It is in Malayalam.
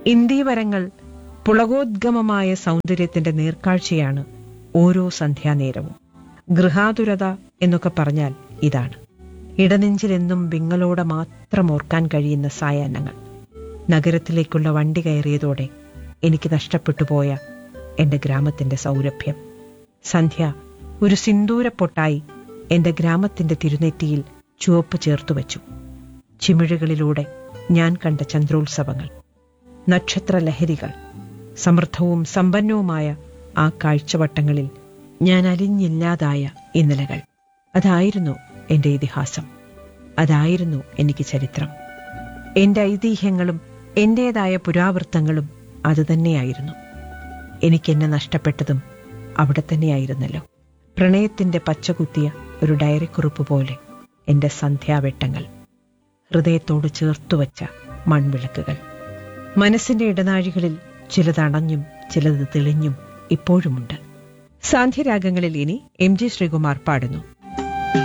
ഇന്ദീവരങ്ങൾ പുളകോദ്ഗമമായ സൗന്ദര്യത്തിന്റെ നേർക്കാഴ്ചയാണ് ഓരോ സന്ധ്യാനേരവും ഗൃഹാതുരത എന്നൊക്കെ പറഞ്ഞാൽ ഇതാണ് ഇടനെഞ്ചിലെന്നും വിങ്ങളോടെ മാത്രം ഓർക്കാൻ കഴിയുന്ന സായാഹ്നങ്ങൾ നഗരത്തിലേക്കുള്ള വണ്ടി കയറിയതോടെ എനിക്ക് നഷ്ടപ്പെട്ടു പോയ എന്റെ ഗ്രാമത്തിന്റെ സൗരഭ്യം സന്ധ്യ ഒരു സിന്ദൂരപ്പൊട്ടായി എന്റെ ഗ്രാമത്തിന്റെ തിരുനെറ്റിയിൽ ചുവപ്പ് ചേർത്തു വച്ചു ചിമിഴുകളിലൂടെ ഞാൻ കണ്ട ചന്ദ്രോത്സവങ്ങൾ നക്ഷത്രലഹരികൾ സമൃദ്ധവും സമ്പന്നവുമായ ആ കാഴ്ചവട്ടങ്ങളിൽ ഞാൻ അലിഞ്ഞില്ലാതായ ഇന്നലകൾ അതായിരുന്നു എന്റെ ഇതിഹാസം അതായിരുന്നു എനിക്ക് ചരിത്രം എന്റെ ഐതിഹ്യങ്ങളും എന്റേതായ പുരാവൃത്തങ്ങളും അതുതന്നെയായിരുന്നു എനിക്കെന്നെ നഷ്ടപ്പെട്ടതും അവിടെ തന്നെയായിരുന്നല്ലോ പ്രണയത്തിന്റെ പച്ചകുത്തിയ ഒരു ഡയറിക്കുറിപ്പ് പോലെ എന്റെ സന്ധ്യാവെട്ടങ്ങൾ ഹൃദയത്തോട് ചേർത്തുവച്ച മൺവിളക്കുകൾ മനസ്സിന്റെ ഇടനാഴികളിൽ ചിലത് അണഞ്ഞും ചിലത് തെളിഞ്ഞും ഇപ്പോഴുമുണ്ട് സാന്ധ്യരാഗങ്ങളിൽ ഇനി എം ജി ശ്രീകുമാർ പാടുന്നു